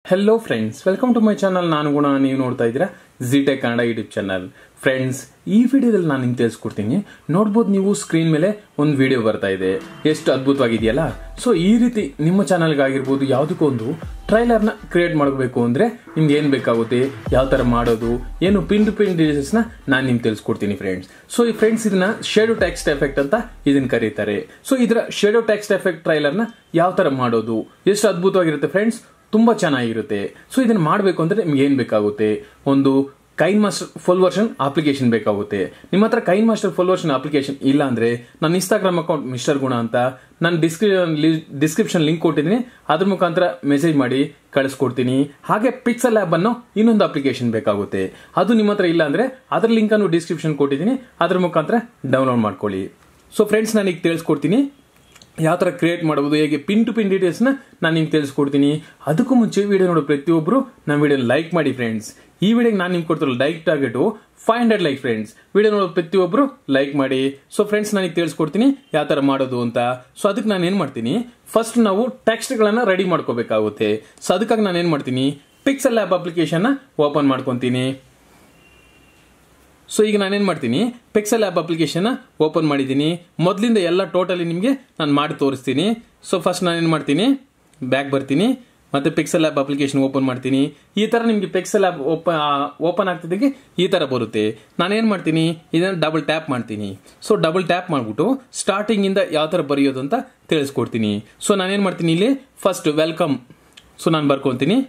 hello friends welcome to my channel ನಾನು ಗುಣ ನೀವು ನೋಡ್ತಾ ಇದ್ದೀರಾ G Tech Kannada YouTube channel friends ಈ ವಿಡಿಯೋದಲ್ಲಿ ನಾನು ನಿಮ್ಗೆ ತಿಳಿಸ್ಕೊಡ್ತೀನಿ ನೋಡ್ಬೋದು ನೀವು ಸ್ಕ್ರೀನ್ ಮೇಲೆ ಒಂದು ವಿಡಿಯೋ ಬರ್ತಾ ಇದೆ ಎಷ್ಟು ಅದ್ಭುತವಾಗಿದೆಯಲ್ಲ ಸೊ ಈ ರೀತಿ ನಿಮ್ಮ ಚಾನಲ್ಗಾಗಿರ್ಬೋದು ಯಾವುದಕ್ಕೂ ಒಂದು ಟ್ರೈಲರ್ನ ಕ್ರಿಯೇಟ್ ಮಾಡಬೇಕು ಅಂದರೆ ನಿಮ್ಗೆ ಏನು ಬೇಕಾಗುತ್ತೆ ಯಾವ ಥರ ಮಾಡೋದು ಏನು ಪಿನ್ ಟು ಪಿನ್ ನ ನಾನು ನಿಮ್ಗೆ ತಿಳಿಸ್ಕೊಡ್ತೀನಿ ಫ್ರೆಂಡ್ಸ್ ಸೊ ಈ ಫ್ರೆಂಡ್ಸ್ ಇದನ್ನ ಶೇಡೋ ಟೆಕ್ಸ್ಟ್ ಎಫೆಕ್ಟ್ ಅಂತ ಇದನ್ನ ಕರೀತಾರೆ ಸೊ ಇದರ ಶೇಡೋ ಟೆಕ್ಸ್ಟ್ ಎಫೆಕ್ಟ್ ಟ್ರೈಲರ್ನ ಯಾವ ಥರ ಮಾಡೋದು ಎಷ್ಟು ಅದ್ಭುತವಾಗಿರುತ್ತೆ ಫ್ರೆಂಡ್ಸ್ ತುಂಬಾ ಚೆನ್ನಾಗಿರುತ್ತೆ ಸೊ ಇದನ್ನ ಮಾಡಬೇಕು ಅಂದ್ರೆ ನಿಮ್ಗೆ ಏನ್ ಬೇಕಾಗುತ್ತೆ ಒಂದು KineMaster full version application ಬೇಕಾಗುತ್ತೆ ನಿಮ್ಮ ಹತ್ರ KineMaster full version application ಇಲ್ಲ ಅಂದ್ರೆ ನನ್ನ ಇನ್ಸ್ಟಾಗ್ರಾಮ್ ಅಕೌಂಟ್ ಮಿಸ್ಟರ್ ಗುಣ ಅಂತ ನಾನು ಡಿಸ್ಕ್ರಿಪ್ಷನ್ ಡಿಸ್ಕ್ರಿಪ್ಷನ್ ಲಿಂಕ್ ಕೊಟ್ಟಿದ್ದೀನಿ ಅದ್ರ ಮುಖಾಂತರ ಮೆಸೇಜ್ ಮಾಡಿ ಕಳಿಸ್ಕೊಡ್ತೀನಿ ಹಾಗೆ ಪಿಕ್ಸಲ್ ಲ್ಯಾಬ್ ಅನ್ನೋ ಇನ್ನೊಂದು ಅಪ್ಲಿಕೇಶನ್ ಬೇಕಾಗುತ್ತೆ ಅದು ನಿಮ್ಮ ಹತ್ರ ಇಲ್ಲ ಅಂದ್ರೆ ಅದ್ರ ಲಿಂಕ್ ಅನ್ನು ಡಿಸ್ಕ್ರಿಪ್ಷನ್ ಕೊಟ್ಟಿದ್ದೀನಿ ಅದ್ರ ಮುಖಾಂತರ ಡೌನ್ಲೋಡ್ ಮಾಡ್ಕೊಳ್ಳಿ ಸೊ ಫ್ರೆಂಡ್ಸ್ ನಾನು ಈಗ ತಿಳಿಸ್ಕೊಡ್ತೀನಿ ಯಾವ ಥರ ಕ್ರಿಯೇಟ್ ಮಾಡಬಹುದು ಹೇಗೆ ಪಿನ್ ಟು ಪಿನ್ ಡೀಟೇಲ್ಸ್ನ ನಾನು ನಿಮ್ಗೆ ತಿಳಿಸ್ಕೊಡ್ತೀನಿ ಅದಕ್ಕೂ ಮುಂಚೆ ವಿಡಿಯೋ ನೋಡೋ ಪ್ರತಿಯೊಬ್ಬರು ನಮ್ಮ ವಿಡಿಯೋ ಲೈಕ್ ಮಾಡಿ ಫ್ರೆಂಡ್ಸ್ ಈ ವಿಡಿಯೋಗೆ ನಾನು ನಿಮ್ಗೆ ಕೊಡ್ತಿರೋ like target five hundred like friends video ನೋಡೋ ಪ್ರತಿಯೊಬ್ಬರು ಲೈಕ್ ಮಾಡಿ ಸೊ ಫ್ರೆಂಡ್ಸ್ ನನಗೆ ತಿಳಿಸ್ಕೊಡ್ತೀನಿ ಯಾವ ಥರ ಮಾಡೋದು ಅಂತ ಸೊ ಅದಕ್ಕೆ ನಾನು ಏನು ಮಾಡ್ತೀನಿ ಫಸ್ಟ್ ನಾವು ಟೆಕ್ಸ್ಟ್ಗಳನ್ನು ರೆಡಿ ಮಾಡ್ಕೋಬೇಕಾಗುತ್ತೆ ಸೊ ಅದಕ್ಕಾಗಿ ನಾನು ಏನು ಮಾಡ್ತೀನಿ ಪಿಕ್ಸಲ್ ಲ್ಯಾಬ್ ಅಪ್ಲಿಕೇಶನ್ನ ಓಪನ್ ಮಾಡ್ಕೊತೀನಿ ಸೊ ಈಗ ನಾನೇನು ಮಾಡ್ತೀನಿ ಪಿಕ್ಸೆಲ್ ಆ್ಯಪ್ ಅಪ್ಲಿಕೇಶನ್ ಓಪನ್ ಮಾಡಿದ್ದೀನಿ ಮೊದಲಿಂದ ಎಲ್ಲ ಟೋಟಲಿ ನಿಮಗೆ ನಾನು ಮಾಡಿ ತೋರಿಸ್ತೀನಿ ಸೊ ಫಸ್ಟ್ ನಾನೇನು ಮಾಡ್ತೀನಿ ಬ್ಯಾಕ್ ಬರ್ತೀನಿ ಮತ್ತೆ ಪಿಕ್ಸೆಲ್ ಆ್ಯಪ್ ಅಪ್ಲಿಕೇಶನ್ ಓಪನ್ ಮಾಡ್ತೀನಿ ಈ ಥರ ನಿಮಗೆ ಪಿಕ್ಸೆಲ್ ಆ್ಯಪ್ ಓಪನ್ ಓಪನ್ ಆಗ್ತಿದ್ದಕ್ಕೆ ಈ ಥರ ಬರುತ್ತೆ ನಾನೇನು ಮಾಡ್ತೀನಿ ಇದನ್ನು ಡಬಲ್ ಟ್ಯಾಪ್ ಮಾಡ್ತೀನಿ ಸೊ ಡಬಲ್ ಟ್ಯಾಪ್ ಮಾಡಿಬಿಟ್ಟು ಸ್ಟಾರ್ಟಿಂಗಿಂದ ಯಾವ ಥರ ಬರೆಯೋದು ಅಂತ ತಿಳಿಸ್ಕೊಡ್ತೀನಿ ಸೊ ನಾನೇನು ಮಾಡ್ತೀನಿ ಇಲ್ಲಿ ಫಸ್ಟ್ ವೆಲ್ಕಮ್ ಸೊ ನಾನು ಬರ್ಕೊತೀನಿ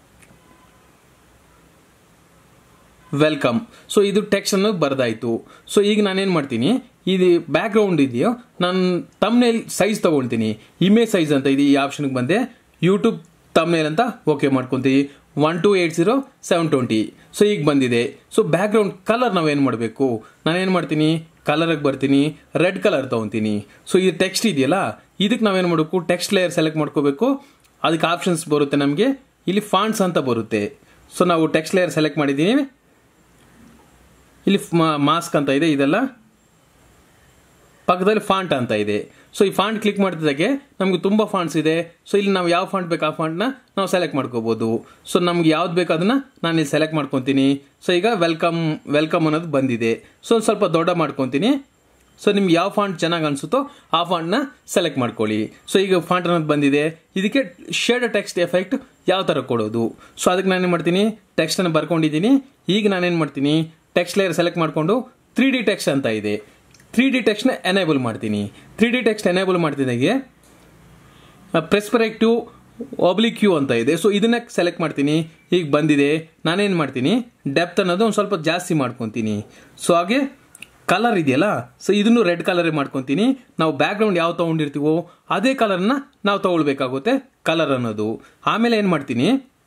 ವೆಲ್ಕಮ್ ಸೊ ಇದು ಟೆಕ್ಸ್ಟ್ ಅನ್ನೋದು ಬರ್ದಾಯ್ತು ಸೊ ಈಗ ನಾನೇನು ಮಾಡ್ತೀನಿ ಇದು ಬ್ಯಾಕ್ ಗ್ರೌಂಡ್ ಇದೆಯೋ ನಾನು ತಮ್ನೇಲ್ ಸೈಜ್ ತಗೊಳ್ತೀನಿ ಇಮೇಜ್ ಸೈಜ್ ಅಂತ ಇದೆ ಈ ಆಪ್ಷನ್ಗೆ ಬಂದೆ ಯೂಟ್ಯೂಬ್ ತಮ್ನೇಲ್ ಅಂತ ಓಕೆ ಮಾಡ್ಕೊತೀವಿ one two eight zero seven twenty so ಈಗ ಬಂದಿದೆ ಸೊ ಬ್ಯಾಕ್ ಗ್ರೌಂಡ್ ಕಲರ್ ನಾವೇನು ಮಾಡಬೇಕು ನಾನೇನು ಮಾಡ್ತೀನಿ ಕಲರಿಗೆ ಬರ್ತೀನಿ ರೆಡ್ ಕಲರ್ ತೊಗೊತೀನಿ ಸೊ ಇದು ಟೆಕ್ಸ್ಟ್ ಇದೆಯಲ್ಲ ಇದಕ್ಕೆ ನಾವೇನು ಮಾಡಬೇಕು ಟೆಕ್ಸ್ಟ್ ಲೇಯರ್ ಸೆಲೆಕ್ಟ್ ಮಾಡ್ಕೋಬೇಕು ಅದಕ್ಕೆ ಆಪ್ಷನ್ಸ್ ಬರುತ್ತೆ ನಮಗೆ ಇಲ್ಲಿ ಫಾಂಟ್ಸ್ ಅಂತ ಬರುತ್ತೆ ಸೊ ನಾವು ಟೆಕ್ಸ್ಟ್ ಲೇಯರ್ ಸೆಲೆಕ್ಟ್ ಮಾಡಿದ್ದೀನಿ ಇಲ್ಲಿ ಮಾಸ್ಕ್ ಅಂತ ಇದೆ ಇದೆಲ್ಲ ಪಕ್ಕದಲ್ಲಿ ಫಾಂಟ್ ಅಂತ ಇದೆ ಸೊ ಈ ಫಾಂಟ್ ಕ್ಲಿಕ್ ಮಾಡಿದಾಗೆ ನಮಗೆ ತುಂಬ ಫಾಂಟ್ಸ್ ಇದೆ ಸೊ ಇಲ್ಲಿ ನಾವು ಯಾವ ಫಾಂಟ್ ಬೇಕು ಆ ಫಾಂಟ್ನ ನಾವು ಸೆಲೆಕ್ಟ್ ಮಾಡ್ಕೋಬೋದು ಸೊ ನಮ್ಗೆ ಯಾವ್ದು ಬೇಕು ಅದನ್ನ ನಾನು ಇಲ್ಲಿ ಸೆಲೆಕ್ಟ್ ಮಾಡ್ಕೊತೀನಿ ಸೊ ಈಗ ವೆಲ್ಕಮ್ ವೆಲ್ಕಮ್ ಅನ್ನೋದು ಬಂದಿದೆ ಸೊ ಸ್ವಲ್ಪ ದೊಡ್ಡ ಮಾಡ್ಕೊತೀನಿ ಸೊ ನಿಮ್ಗೆ ಯಾವ ಫಾಂಟ್ ಚೆನ್ನಾಗಿ ಅನಿಸುತ್ತೋ ಆ ಫಾಂಟ್ನ ಸೆಲೆಕ್ಟ್ ಮಾಡ್ಕೊಳ್ಳಿ ಸೊ ಈಗ ಫಾಂಟ್ ಅನ್ನೋದು ಬಂದಿದೆ ಇದಕ್ಕೆ ಶೇಡ್ ಟೆಕ್ಸ್ಟ್ ಎಫೆಕ್ಟ್ ಯಾವ ಥರ ಕೊಡೋದು ಸೊ ಅದಕ್ಕೆ ನಾನೇನು ಮಾಡ್ತೀನಿ ಟೆಕ್ಸ್ಟನ್ನು ಬರ್ಕೊಂಡಿದ್ದೀನಿ ಈಗ ನಾನೇನು ಮಾಡ್ತೀನಿ ಟೆಕ್ಸ್ಟ್ ಲೇಯರ್ ಸೆಲೆಕ್ಟ್ ಮಾಡಿಕೊಂಡು ತ್ರೀ ಡಿ ಟೆಕ್ಸ್ಟ್ ಅಂತ ಇದೆ ತ್ರೀ ಡಿ ಟೆಕ್ಸ್ಟ್ನ ಎನೇಬಲ್ ಮಾಡ್ತೀನಿ ತ್ರೀ ಡಿ ಟೆಕ್ಸ್ಟ್ ಎನೇಬಲ್ ಮಾಡ್ತಿದ್ದಾಗೆ ಪ್ರೆಸ್ಪೆಕ್ಟಿವ್ ಒಬ್ಲಿಕ್ ಕ್ಯೂ ಅಂತ ಇದೆ ಸೊ ಇದನ್ನ ಸೆಲೆಕ್ಟ್ ಮಾಡ್ತೀನಿ ಈಗ ಬಂದಿದೆ ನಾನೇನು ಮಾಡ್ತೀನಿ ಡೆಪ್ತ್ ಅನ್ನೋದು ಒಂದು ಸ್ವಲ್ಪ ಜಾಸ್ತಿ ಮಾಡ್ಕೊತೀನಿ ಸೊ ಹಾಗೆ ಕಲರ್ ಇದೆಯಲ್ಲ ಸೊ ಇದನ್ನು ರೆಡ್ ಕಲರೇ ಮಾಡ್ಕೊತೀನಿ ನಾವು ಬ್ಯಾಕ್ ಗ್ರೌಂಡ್ ಯಾವ ತೊಗೊಂಡಿರ್ತೀವೋ ಅದೇ ಕಲರ್ನ ನಾವು ತಗೊಳ್ಬೇಕಾಗುತ್ತೆ ಕಲರ್ ಅನ್ನೋದು ಆಮೇಲೆ ಏನು ಮಾಡ್ತೀನಿ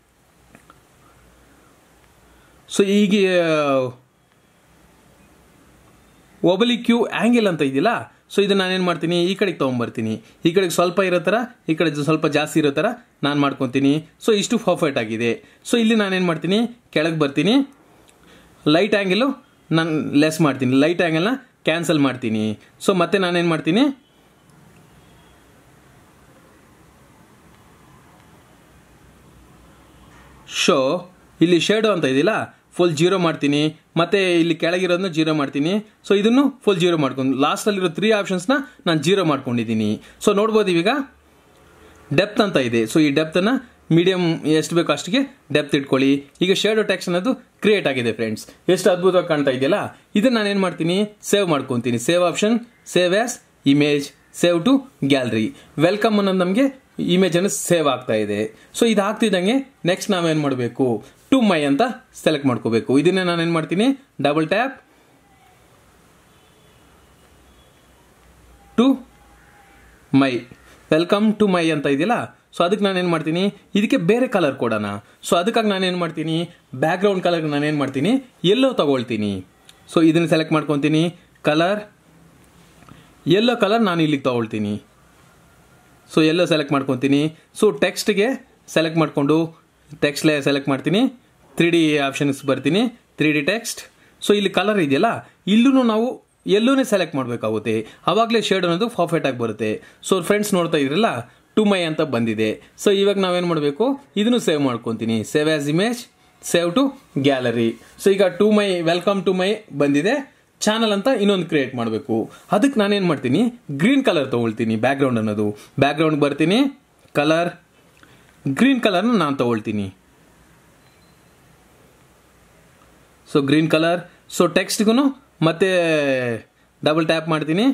ಸೊ ಈಗ ಒಬಲಿ ಕ್ಯೂ ಆ್ಯಂಗಲ್ ಅಂತ ಇದೆಯಲ್ಲ ಸೊ ಇದನ್ನ ನಾನೇನು ಮಾಡ್ತೀನಿ ಈ ಕಡೆಗೆ ತೊಗೊಂಬರ್ತೀನಿ ಈ ಕಡೆಗೆ ಸ್ವಲ್ಪ ಇರೋ ಥರ ಈ ಕಡೆ ಸ್ವಲ್ಪ ಜಾಸ್ತಿ ಇರೋ ಥರ ನಾನು ಮಾಡ್ಕೊತೀನಿ ಸೊ ಇಷ್ಟು ಪರ್ಫೆಕ್ಟ್ ಆಗಿದೆ ಸೊ ಇಲ್ಲಿ ನಾನೇನು ಮಾಡ್ತೀನಿ ಕೆಳಗೆ ಬರ್ತೀನಿ ಲೈಟ್ ಆ್ಯಂಗಲು ನಾನು ಲೆಸ್ ಮಾಡ್ತೀನಿ ಲೈಟ್ ಆ್ಯಂಗಲ್ನ ಕ್ಯಾನ್ಸಲ್ ಮಾಡ್ತೀನಿ ಸೊ ಮತ್ತೆ ನಾನೇನು ಮಾಡ್ತೀನಿ ಶೋ ಇಲ್ಲಿ ಶೇಡೋ ಅಂತ ಇದೆಯಲ್ಲ ಫುಲ್ ಜೀರೋ ಮಾಡ್ತೀನಿ ಮತ್ತೆ ಇಲ್ಲಿ ಕೆಳಗಿರೋದನ್ನ ಜೀರೋ ಮಾಡ್ತೀನಿ ಸೊ ಇದನ್ನು ಫುಲ್ ಜೀರೋ ಮಾಡ್ಕೊಂಡು ಲಾಸ್ಟಲ್ಲಿರೋ ತ್ರೀ ಆಪ್ಷನ್ಸ್ನ ನಾನು ಜೀರೋ ಮಾಡ್ಕೊಂಡಿದ್ದೀನಿ ಸೊ ನೋಡ್ಬೋದು ಇವಾಗ ಡೆಪ್ತ್ ಅಂತ ಇದೆ ಸೊ ಈ ಡೆಪ್ತನ್ನು ಮೀಡಿಯಂ ಎಷ್ಟು ಬೇಕೋ ಅಷ್ಟಿಗೆ ಡೆಪ್ತ್ ಇಟ್ಕೊಳ್ಳಿ ಈಗ ಶೇಡೋ ಟೆಕ್ಸ್ಟ್ ಅನ್ನೋದು ಕ್ರಿಯೇಟ್ ಆಗಿದೆ ಫ್ರೆಂಡ್ಸ್ ಎಷ್ಟು ಅದ್ಭುತವಾಗಿ ಕಾಣ್ತಾ ಇದೆಯಲ್ಲ ಇದನ್ನ ನಾನು ಏನು ಮಾಡ್ತೀನಿ ಸೇವ್ ಮಾಡ್ಕೊತೀನಿ save option save as image save to gallery welcome ಅನ್ನೋದು ನಮಗೆ ಇಮೇಜ್ ಅನ್ನು ಸೇವ್ ಆಗ್ತಾ ಇದೆ ಸೊ ಇದು ಆಗ್ತಿದ್ದಂಗೆ ನೆಕ್ಸ್ಟ್ ನಾವೇನು ಮಾಡಬೇಕು ಟು ಮೈ ಅಂತ ಸೆಲೆಕ್ಟ್ ಮಾಡ್ಕೋಬೇಕು ಇದನ್ನೇ ನಾನು ಏನು ಮಾಡ್ತೀನಿ double tap to my welcome to my ಅಂತ ಇದೆಯಲ್ಲ ಸೊ ಅದಕ್ಕೆ ನಾನೇನು ಮಾಡ್ತೀನಿ ಇದಕ್ಕೆ ಬೇರೆ ಕಲರ್ ಕೊಡೋಣ ಸೊ ಅದಕ್ಕಾಗಿ ನಾನೇನು ಮಾಡ್ತೀನಿ ಬ್ಯಾಕ್ ಗ್ರೌಂಡ್ ಕಲರ್ ನಾನೇನು ಮಾಡ್ತೀನಿ ಎಲ್ಲೋ ತಗೊಳ್ತೀನಿ ಸೊ ಇದನ್ನು ಸೆಲೆಕ್ಟ್ ಮಾಡ್ಕೊತೀನಿ ಕಲರ್ ಎಲ್ಲೋ ಕಲರ್ ನಾನು ಇಲ್ಲಿಗೆ ತಗೊಳ್ತೀನಿ ಸೊ ಎಲ್ಲೋ ಸೆಲೆಕ್ಟ್ ಮಾಡ್ಕೊತೀನಿ ಸೊ ಟೆಕ್ಸ್ಟ್ಗೆ ಸೆಲೆಕ್ಟ್ ಮಾಡಿಕೊಂಡು ಟೆಕ್ಸ್ಟ್ ಲೇಯರ್ ಸೆಲೆಕ್ಟ್ ಮಾಡ್ತೀನಿ ತ್ರೀ ಡಿ ಆಪ್ಷನ್ಸ್ ಬರ್ತೀನಿ ತ್ರೀ ಡಿ ಟೆಕ್ಸ್ಟ್ ಸೊ ಇಲ್ಲಿ ಕಲರ್ ಇದೆಯಲ್ಲ ಇಲ್ಲೂ ನಾವು ಎಲ್ಲೂನೇ ಸೆಲೆಕ್ಟ್ ಮಾಡಬೇಕಾಗುತ್ತೆ ಆವಾಗಲೇ ಶೇಡ್ ಅನ್ನೋದು ಪರ್ಫೆಕ್ಟ್ ಆಗಿ ಬರುತ್ತೆ ಸೊ ಫ್ರೆಂಡ್ಸ್ ನೋಡ್ತಾ ಇದ್ರಲ್ಲ ಟು ಮೈ ಅಂತ ಬಂದಿದೆ ಸೊ ಇವಾಗ ನಾವೇನು ಮಾಡಬೇಕು ಇದನ್ನು ಸೇವ್ ಮಾಡ್ಕೊತೀನಿ save as image save to gallery so ಈಗ to my welcome to my ಬಂದಿದೆ ಚಾನಲ್ ಅಂತ ಇನ್ನೊಂದು ಕ್ರಿಯೇಟ್ ಮಾಡಬೇಕು ಅದಕ್ಕೆ ನಾನೇನು ಮಾಡ್ತೀನಿ ಗ್ರೀನ್ ಕಲರ್ ತೊಗೊಳ್ತೀನಿ ಬ್ಯಾಕ್ಗ್ರೌಂಡ್ ಅನ್ನೋದು ಬ್ಯಾಕ್ಗ್ರೌಂಡ್ ಬರ್ತೀನಿ ಕಲರ್ ಗ್ರೀನ್ ಕಲರ್ನ ನಾನು ತೊಗೊಳ್ತೀನಿ ಸೊ ಗ್ರೀನ್ ಕಲರ್ ಸೊ ಟೆಕ್ಸ್ಟ್ಗೂ ಮತ್ತೆ ಡಬಲ್ ಟ್ಯಾಪ್ ಮಾಡ್ತೀನಿ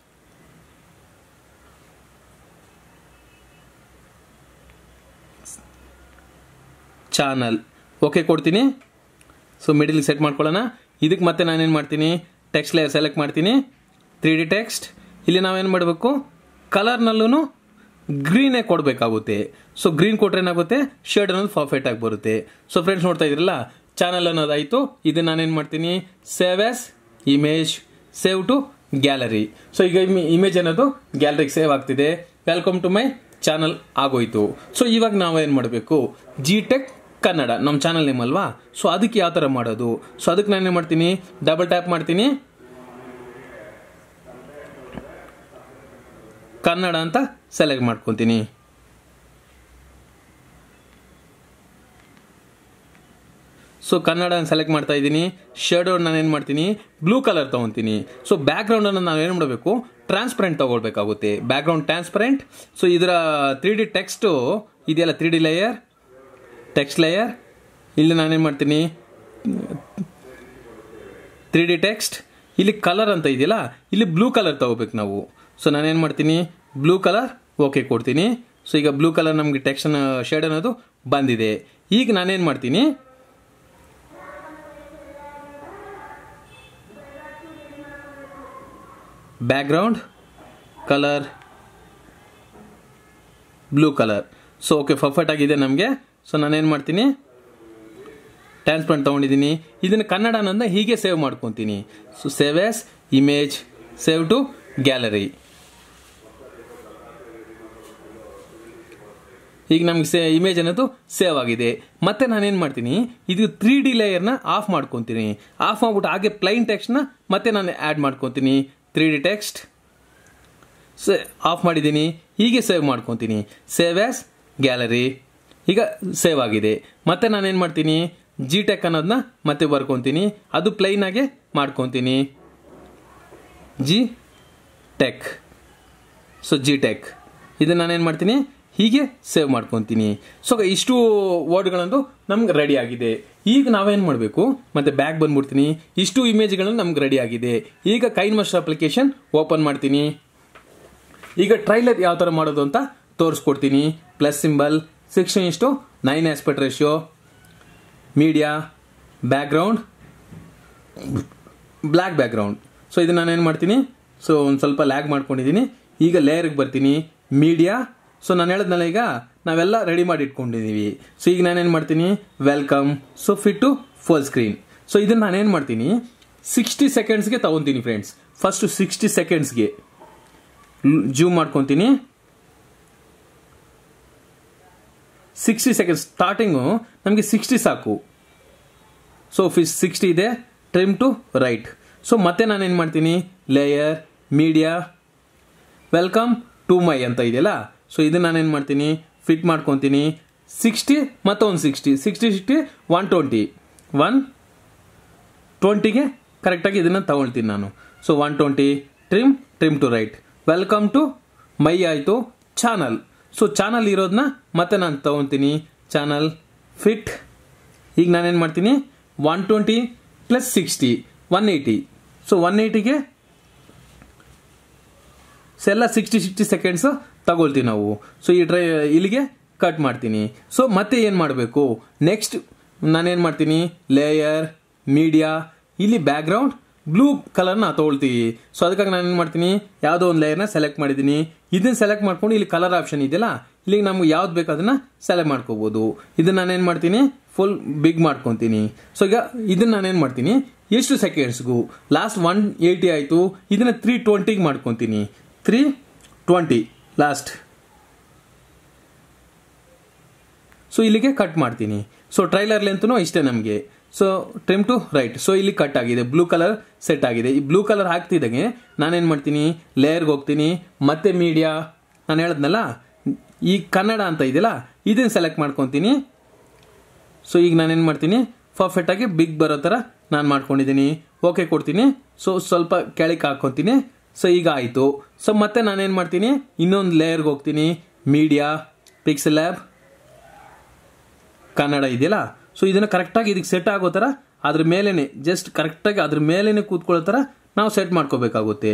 ಚಾನಲ್ ಓಕೆ ಕೊಡ್ತೀನಿ ಸೊ ಮಿಡಿಲ್ ಸೆಟ್ ಮಾಡ್ಕೊಳ್ಳೋಣ ಇದಕ್ಕೆ ಮತ್ತೆ ನಾನೇನು ಮಾಡ್ತೀನಿ ಟೆಕ್ಸ್ಟ್ ಲೇಯರ್ ಸೆಲೆಕ್ಟ್ ಮಾಡ್ತೀನಿ ತ್ರೀ ಡಿ ಟೆಕ್ಸ್ಟ್ ಇಲ್ಲಿ ನಾವೇನು ಮಾಡಬೇಕು ಕಲರ್ನಲ್ಲೂ ಗ್ರೀನೇ ಕೊಡಬೇಕಾಗುತ್ತೆ ಸೊ ಗ್ರೀನ್ ಕೊಟ್ರೆ ಏನಾಗುತ್ತೆ ಶೇಡ್ ಅನ್ನೋದು ಪರ್ಫೆಕ್ಟ್ ಆಗಿ ಬರುತ್ತೆ ಸೊ ಫ್ರೆಂಡ್ಸ್ ನೋಡ್ತಾ ಇದ್ರಲ್ಲ ಚಾನಲ್ ಅನ್ನೋದಾಯಿತು ಇದನ್ನ ನಾನೇನು ಮಾಡ್ತೀನಿ save as image save to gallery so ಈಗ ಇಮೇಜ್ ಅನ್ನೋದು ಗ್ಯಾಲರಿಗೆ ಸೇವ್ ಆಗ್ತಿದೆ ವೆಲ್ಕಮ್ ಟು ಮೈ ಚಾನಲ್ ಆಗೋಯ್ತು ಸೊ ಇವಾಗ ನಾವೇನು ಮಾಡಬೇಕು ಜಿ ಟೆಕ್ ಕನ್ನಡ ನಮ್ಮ ಚಾನಲ್ ನೇಮ್ ಅಲ್ವಾ ಸೊ ಅದಕ್ಕೆ ಯಾವ ಥರ ಮಾಡೋದು ಸೊ ಅದಕ್ಕೆ ನಾನೇನು ಮಾಡ್ತೀನಿ ಡಬಲ್ ಟ್ಯಾಪ್ ಮಾಡ್ತೀನಿ ಕನ್ನಡ ಅಂತ ಸೆಲೆಕ್ಟ್ ಮಾಡ್ಕೊತೀನಿ ಸೊ ಕನ್ನಡ ಸೆಲೆಕ್ಟ್ ಮಾಡ್ತಾ ಇದ್ದೀನಿ ಶೇಡೋ ನಾನು ಏನು ಮಾಡ್ತೀನಿ ಬ್ಲೂ ಕಲರ್ ತೊಗೊತೀನಿ ಸೊ ಬ್ಯಾಕ್ಗ್ರೌಂಡನ್ನು ನಾವು ಏನು ಮಾಡಬೇಕು ಟ್ರಾನ್ಸ್ಪರೆಂಟ್ ತೊಗೊಳ್ಬೇಕಾಗುತ್ತೆ ಬ್ಯಾಕ್ಗ್ರೌಂಡ್ ಟ್ರಾನ್ಸ್ಪರೆಂಟ್ ಸೊ ಇದರ ತ್ರೀ ಡಿ ಟೆಕ್ಸ್ಟು ಇದೆಯಲ್ಲ three D layer text layer ಇಲ್ಲಿ ನಾನೇನು ಮಾಡ್ತೀನಿ ತ್ರೀ ಡಿ ಟೆಕ್ಸ್ಟ್ ಇಲ್ಲಿ ಕಲರ್ ಅಂತ ಇದೆಯಲ್ಲ ಇಲ್ಲಿ ಬ್ಲೂ ಕಲರ್ ತಗೋಬೇಕು ನಾವು ಸೊ ನಾನೇನು ಮಾಡ್ತೀನಿ ಬ್ಲೂ ಕಲರ್ ಓಕೆ ಕೊಡ್ತೀನಿ ಸೊ ಈಗ ಬ್ಲೂ ಕಲರ್ ನಮಗೆ ಟೆಕ್ಸ್ಟ್ ಶೇಡ್ ಅನ್ನೋದು ಬಂದಿದೆ ಈಗ ನಾನೇನು ಮಾಡ್ತೀನಿ background colour blue colour so okay perfect ಆಗಿದೆ ನಮಗೆ ಸೊ ನಾನೇನು ಮಾಡ್ತೀನಿ ಟ್ರಾನ್ಸ್ಪರೆಂಟ್ ತೊಗೊಂಡಿದ್ದೀನಿ ಇದನ್ನು ಕನ್ನಡ ಅನ್ನೋದನ್ನ ಹೀಗೆ ಸೇವ್ ಮಾಡ್ಕೊತೀನಿ so save as image save to gallery ಈಗ ನಮ್ಗೆ ಸೇ ಇಮೇಜ್ ಅನ್ನೋದು ಸೇವ್ ಆಗಿದೆ ಮತ್ತೆ ನಾನೇನು ಮಾಡ್ತೀನಿ ಇದು ತ್ರೀ ಡಿ ಲೇಯರ್ನ ಆಫ್ ಮಾಡ್ಕೊತೀನಿ ಆಫ್ ಮಾಡ್ಬಿಟ್ಟು ಹಾಗೆ ಪ್ಲೈನ್ ಟೆಕ್ಸ್ಟ್ನ ಮತ್ತೆ ನಾನು ಆ್ಯಡ್ ಮಾಡ್ಕೊತೀನಿ ತ್ರೀ ಡಿ ಟೆಕ್ಸ್ಟ್ ಸೇ ಆಫ್ ಮಾಡಿದ್ದೀನಿ ಹೀಗೆ ಸೇವ್ ಮಾಡ್ಕೊತೀನಿ ಸೇವ್ ಆಸ್ ಗ್ಯಾಲರಿ ಈಗ ಸೇವ್ ಆಗಿದೆ ಮತ್ತೆ ನಾನೇನು ಮಾಡ್ತೀನಿ ಜಿ ಟೆಕ್ ಅನ್ನೋದನ್ನ ಮತ್ತೆ ಬರ್ಕೊತೀನಿ ಅದು ಪ್ಲೈನಾಗೆ ಮಾಡ್ಕೊತೀನಿ G tech so G tech ಇದನ್ನು ನಾನೇನು ಮಾಡ್ತೀನಿ ಹೀಗೆ ಸೇವ್ ಮಾಡ್ಕೊತೀನಿ ಸೊ ಇಷ್ಟು ವರ್ಡ್ಗಳಂದು ನಮ್ಗೆ ರೆಡಿ ಆಗಿದೆ ಈಗ ನಾವೇನು ಮಾಡಬೇಕು ಮತ್ತೆ ಬ್ಯಾಗ್ ಬಂದ್ಬಿಡ್ತೀನಿ ಇಷ್ಟು ಇಮೇಜ್ಗಳು ನಮ್ಗೆ ರೆಡಿ ಆಗಿದೆ ಈಗ ಕೈನ್ ಮಾಸ್ಟರ್ ಅಪ್ಲಿಕೇಶನ್ ಓಪನ್ ಮಾಡ್ತೀನಿ ಈಗ ಟ್ರೈಲರ್ ಯಾವ ಥರ ಮಾಡೋದು ಅಂತ ತೋರಿಸ್ಕೊಡ್ತೀನಿ ಪ್ಲಸ್ ಸಿಂಬಲ್ ಸಿಕ್ಸ್ಟೀನ್ ಇಷ್ಟು nine aspect ratio media background black background so ಇದನ್ನ ನಾನು ಏನು ಮಾಡ್ತೀನಿ ಸೊ ಒಂದು ಸ್ವಲ್ಪ ಲ್ಯಾಗ್ ಮಾಡ್ಕೊಂಡಿದ್ದೀನಿ ಈಗ ಲೇಯರ್ಗೆ ಬರ್ತೀನಿ ಮೀಡಿಯಾ ಸೊ ನಾನು ಹೇಳಿದ್ನಲ್ಲ ಈಗ ನಾವೆಲ್ಲ ರೆಡಿ ಮಾಡಿ ಇಟ್ಕೊಂಡಿದ್ದೀವಿ ಸೊ ಈಗ ನಾನೇನು ಮಾಡ್ತೀನಿ welcome so fit to full screen so ಇದನ್ನು ನಾನೇನು ಮಾಡ್ತೀನಿ ಸಿಕ್ಸ್ಟಿ ಸೆಕೆಂಡ್ಸ್ಗೆ ತಗೊತೀನಿ ಫ್ರೆಂಡ್ಸ್ ಫಸ್ಟ್ ಸಿಕ್ಸ್ಟಿ ಸೆಕೆಂಡ್ಸ್ಗೆ ಜೂಮ್ ಮಾಡ್ಕೊತೀನಿ ಸಿಕ್ಸ್ಟಿ ಸೆಕೆಂಡ್ಸ್ ಸ್ಟಾರ್ಟಿಂಗು ನಮಗೆ ಸಿಕ್ಸ್ಟಿ ಸಾಕು ಸೊ ಫಿಸ್ ಸಿಕ್ಸ್ಟಿ ಇದೆ ಟ್ರಿಮ್ ಟು ರೈಟ್ ಸೊ ಮತ್ತೆ ನಾನೇನು ಮಾಡ್ತೀನಿ layer media welcome to my ಅಂತ ಇದೆಯಲ್ಲ ಸೊ ಇದನ್ನ ನಾನೇನು ಮಾಡ್ತೀನಿ ಫಿಟ್ ಮಾಡ್ಕೊತೀನಿ ಸಿಕ್ಸ್ಟಿ ಮತ್ತು ಒಂದು sixty sixty sixty one twenty one ಟ್ವೆಂಟಿಗೆ ಕರೆಕ್ಟಾಗಿ ಇದನ್ನು ತಗೊಳ್ತೀನಿ ನಾನು so one twenty trim trim to right welcome to my ಆಯಿತು ಚಾನಲ್ ಸೊ ಚಾನಲ್ ಇರೋದನ್ನ ಮತ್ತೆ ನಾನು ತಗೊತೀನಿ ಚಾನಲ್ ಫಿಟ್ ಈಗ ನಾನೇನು ಮಾಡ್ತೀನಿ one twenty plus sixty one eighty so one ಏಯ್ಟಿಗೆ ಸೊ ಎಲ್ಲ ಸಿಕ್ಸ್ಟಿ ಸಿಕ್ಸ್ಟಿ ಸೆಕೆಂಡ್ಸ್ ತಗೊಳ್ತೀವಿ ನಾವು ಸೊ ಈ ಡ್ರೈ ಇಲ್ಲಿಗೆ ಕಟ್ ಮಾಡ್ತೀನಿ ಸೊ ಮತ್ತೆ ಏನು ಮಾಡಬೇಕು ನೆಕ್ಸ್ಟ್ ನಾನೇನು ಮಾಡ್ತೀನಿ ಲೇಯರ್ ಮೀಡಿಯಾ ಇಲ್ಲಿ ಬ್ಯಾಕ್ಗ್ರೌಂಡ್ ಬ್ಲೂ ಕಲರ್ನ ತೊಗೊಳ್ತೀವಿ ಸೊ ಅದಕ್ಕಾಗಿ ನಾನು ಏನು ಮಾಡ್ತೀನಿ ಯಾವುದೋ ಒಂದು ಲೇಯರ್ನ ಸೆಲೆಕ್ಟ್ ಮಾಡಿದ್ದೀನಿ ಇದನ್ನ ಸೆಲೆಕ್ಟ್ ಮಾಡ್ಕೊಂಡು ಇಲ್ಲಿ ಕಲರ್ ಆಪ್ಷನ್ ಇದೆಯಲ್ಲ ಇಲ್ಲಿಗೆ ನಮ್ಗೆ ಯಾವ್ದು ಬೇಕು ಅದನ್ನ ಸೆಲೆಕ್ಟ್ ಮಾಡ್ಕೋಬಹುದು ಇದನ್ನ ನಾನೇನು ಮಾಡ್ತೀನಿ ಫುಲ್ ಬಿಗ್ ಮಾಡ್ಕೊತೀನಿ ಸೊ ಈಗ ಇದನ್ನ ನಾನೇನು ಮಾಡ್ತೀನಿ ಎಷ್ಟು ಸೆಕೆಂಡ್ಸ್ಗೂ ಲಾಸ್ಟ್ ಒನ್ ಏಯ್ಟಿ ಆಯಿತು ಇದನ್ನ ತ್ರೀ ಟ್ವೆಂಟಿಗೆ ಮಾಡ್ಕೊತೀನಿ ತ್ರೀ ಟ್ವೆಂಟಿ ಲಾಸ್ಟ್ ಸೊ ಇಲ್ಲಿಗೆ ಕಟ್ ಮಾಡ್ತೀನಿ ಸೊ ಟ್ರೈಲರ್ ಲೆಂತ್ನು ಇಷ್ಟೇ ನಮಗೆ so trim to right so ಇಲ್ಲಿ ಕಟ್ ಆಗಿದೆ ಬ್ಲೂ ಕಲರ್ ಸೆಟ್ ಆಗಿದೆ ಈ ಬ್ಲೂ ಕಲರ್ ಹಾಕ್ತಿದ್ದಾಗೆ ನಾನೇನು ಮಾಡ್ತೀನಿ ಲೇಯರ್ಗೆ ಹೋಗ್ತೀನಿ ಮತ್ತೆ ಮೀಡಿಯಾ ನಾನು ಹೇಳಿದ್ನಲ್ಲ ಈ ಕನ್ನಡ ಅಂತ ಇದೆಯಲ್ಲ ಇದನ್ನು ಸೆಲೆಕ್ಟ್ ಮಾಡ್ಕೊತೀನಿ ಸೊ ಈಗ ನಾನೇನು ಮಾಡ್ತೀನಿ ಪರ್ಫೆಕ್ಟಾಗಿ ಬಿಗ್ ಬರೋ ಥರ ನಾನು ಮಾಡ್ಕೊಂಡಿದ್ದೀನಿ ಓಕೆ ಕೊಡ್ತೀನಿ ಸೊ ಸ್ವಲ್ಪ ಕೆಳಗೆ ಹಾಕ್ಕೊತೀನಿ ಸೊ ಈಗ ಆಯಿತು ಸೊ ಮತ್ತೆ ನಾನೇನು ಮಾಡ್ತೀನಿ ಇನ್ನೊಂದು ಲೇಯರ್ಗೆ ಹೋಗ್ತೀನಿ ಮೀಡಿಯಾ ಪಿಕ್ಸೆಲ್ ಲ್ಯಾಬ್ ಕನ್ನಡ ಇದೆಯಲ್ಲ ಸೊ ಇದನ್ನು ಕರೆಕ್ಟಾಗಿ ಇದಕ್ಕೆ ಸೆಟ್ ಆಗೋ ಥರ ಅದ್ರ ಮೇಲೇ ಜಸ್ಟ್ ಕರೆಕ್ಟಾಗಿ ಅದ್ರ ಮೇಲೇ ಕೂತ್ಕೊಳ್ಳೋ ಥರ ನಾವು ಸೆಟ್ ಮಾಡ್ಕೋಬೇಕಾಗುತ್ತೆ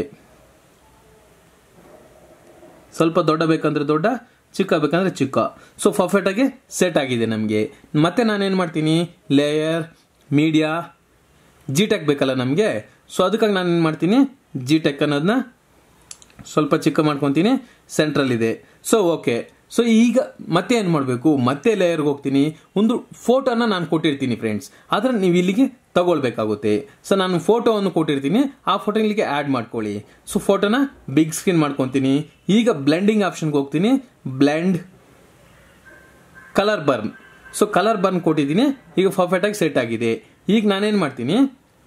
ಸ್ವಲ್ಪ ದೊಡ್ಡ ಬೇಕಂದ್ರೆ ದೊಡ್ಡ ಚಿಕ್ಕ ಬೇಕಂದ್ರೆ ಚಿಕ್ಕ ಸೊ ಪರ್ಫೆಕ್ಟಾಗಿ ಸೆಟ್ ಆಗಿದೆ ನಮಗೆ ಮತ್ತೆ ನಾನೇನು ಮಾಡ್ತೀನಿ ಲೇಯರ್ ಮೀಡಿಯಾ ಜಿ ಟೆಕ್ ಬೇಕಲ್ಲ ನಮಗೆ ಸೊ ಅದಕ್ಕಾಗಿ ನಾನು ಏನು ಮಾಡ್ತೀನಿ ಜಿ ಟೆಕ್ ಅನ್ನೋದನ್ನ ಸ್ವಲ್ಪ ಚಿಕ್ಕ ಮಾಡ್ಕೊತೀನಿ ಸೆಂಟ್ರಲ್ ಇದೆ ಸೊ ಓಕೆ ಸೊ ಈಗ ಮತ್ತೆ ಏನು ಮಾಡಬೇಕು ಮತ್ತೆ ಲೇಯರ್ಗೆ ಹೋಗ್ತೀನಿ ಒಂದು ಫೋಟೋನ ನಾನು ಕೊಟ್ಟಿರ್ತೀನಿ ಫ್ರೆಂಡ್ಸ್ ಆದರೆ ನೀವು ಇಲ್ಲಿಗೆ ತಗೊಳ್ಬೇಕಾಗುತ್ತೆ ಸೊ ನಾನು ಫೋಟೋವನ್ನು ಕೊಟ್ಟಿರ್ತೀನಿ ಆ ಫೋಟೋ ಇಲ್ಲಿಗೆ ಆ್ಯಡ್ ಮಾಡ್ಕೊಳ್ಳಿ ಸೊ ಫೋಟೋನ ಬಿಗ್ ಸ್ಕ್ರೀನ್ ಮಾಡ್ಕೊತೀನಿ ಈಗ ಬ್ಲೆಂಡಿಂಗ್ ಆಪ್ಷನ್ಗೆ ಹೋಗ್ತೀನಿ blend colour burn so colour burn ಕೊಟ್ಟಿದ್ದೀನಿ ಈಗ ಪರ್ಫೆಕ್ಟಾಗಿ ಸೆಟ್ ಆಗಿದೆ ಈಗ ನಾನೇನು ಮಾಡ್ತೀನಿ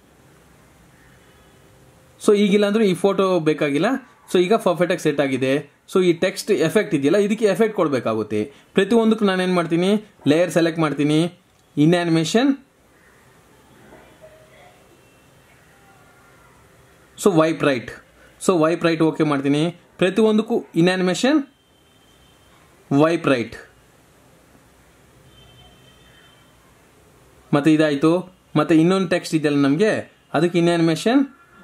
ಸೊ ಈಗಿಲ್ಲ ಅಂದ್ರೆ ಈ ಫೋಟೋ ಬೇಕಾಗಿಲ್ಲ ಸೊ ಈಗ ಪರ್ಫೆಕ್ಟಾಗಿ ಸೆಟ್ ಆಗಿದೆ ಸೊ ಈ ಟೆಕ್ಸ್ಟ್ ಎಫೆಕ್ಟ್ ಇದೆಯಲ್ಲ ಇದಕ್ಕೆ ಎಫೆಕ್ಟ್ ಕೊಡಬೇಕಾಗುತ್ತೆ ಪ್ರತಿಯೊಂದಕ್ಕೂ ನಾನೇನು ಮಾಡ್ತೀನಿ ಲೇಯರ್ ಸೆಲೆಕ್ಟ್ ಮಾಡ್ತೀನಿ in animation so wipe right so wipe right okay ಮಾಡ್ತೀನಿ ಪ್ರತಿಯೊಂದಕ್ಕೂ ಇನ್ ಆನಿಮೇಷನ್ ವೈಪ್ ರೈಟ್ ಮತ್ತೆ ಇದಾಯಿತು ಮತ್ತೆ ಇನ್ನೊಂದು ಟೆಕ್ಸ್ಟ್ ಇದೆಯಲ್ಲ ನಮಗೆ ಅದಕ್ಕೆ in animation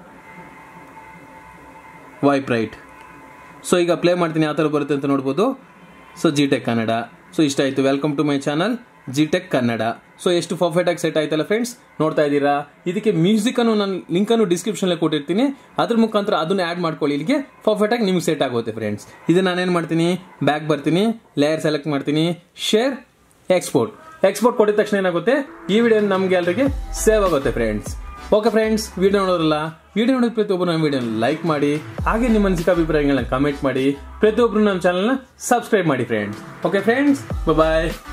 wipe right so ಈಗ ಪ್ಲೇ ಮಾಡ್ತೀನಿ ಯಾವ ಥರ ಬರುತ್ತೆ ಅಂತ ನೋಡ್ಬೋದು so G tech Kannada so ಇಷ್ಟ ಆಯಿತು welcome to my channel G tech Kannada so ಎಷ್ಟು ಪರ್ಫೆಕ್ಟಾಗಿ ಸೆಟ್ ಆಯ್ತಲ್ಲ ಫ್ರೆಂಡ್ಸ್ ನೋಡ್ತಾ ಇದ್ದೀರಾ ಇದಕ್ಕೆ ಮ್ಯೂಸಿಕನ್ನು ನಾನು ಲಿಂಕನ್ನು ಡಿಸ್ಕ್ರಿಪ್ಷನಲ್ಲಿ ಕೊಟ್ಟಿರ್ತೀನಿ ಅದ್ರ ಮುಖಾಂತರ ಅದನ್ನ ಆ್ಯಡ್ ಮಾಡ್ಕೊಳ್ಳಿ ಇಲ್ಲಿಗೆ ಪರ್ಫೆಕ್ಟಾಗಿ ನಿಮ್ಗೆ ಸೆಟ್ ಆಗುತ್ತೆ ಫ್ರೆಂಡ್ಸ್ ಇದು ನಾನೇನು ಮಾಡ್ತೀನಿ ಬ್ಯಾಕ್ ಬರ್ತೀನಿ ಲೇಯರ್ ಸೆಲೆಕ್ಟ್ ಮಾಡ್ತೀನಿ ಶೇರ್ ಎಕ್ಸ್ಪೋರ್ಟ್ ಎಕ್ಸ್ಪೋರ್ಟ್ ಕೊಟ್ಟಿದ ತಕ್ಷಣ ಏನಾಗುತ್ತೆ ಈ ವಿಡಿಯೋ ನಮಗೆ ಎಲ್ಲರಿಗೆ ಸೇವ್ ಆಗುತ್ತೆ ಫ್ರೆಂಡ್ಸ್ ಓಕೆ ಫ್ರೆಂಡ್ಸ್ ವಿಡಿಯೋ ನೋಡೋರಲ್ಲ ವಿಡಿಯೋ ನೋಡಿದ ಪ್ರತಿಯೊಬ್ಬರು ನಮ್ಮ ವಿಡಿಯೋ ಲೈಕ್ ಮಾಡಿ ಹಾಗೆ ನಿಮ್ಮ ಅನಿಸಿಕೆ ಅಭಿಪ್ರಾಯಗಳನ್ನ ಕಮೆಂಟ್ ಮಾಡಿ ಪ್ರತಿಯೊಬ್ಬರು ನಮ್ಮ ಚಾನಲ್ನ ಸಬ್ಸ್ಕ್ರೈಬ್ ಮಾಡಿ ಫ್ರೆಂಡ್ಸ್ ಓಕೆ ಫ್ರೆಂಡ್ಸ್ ಬಾಯ್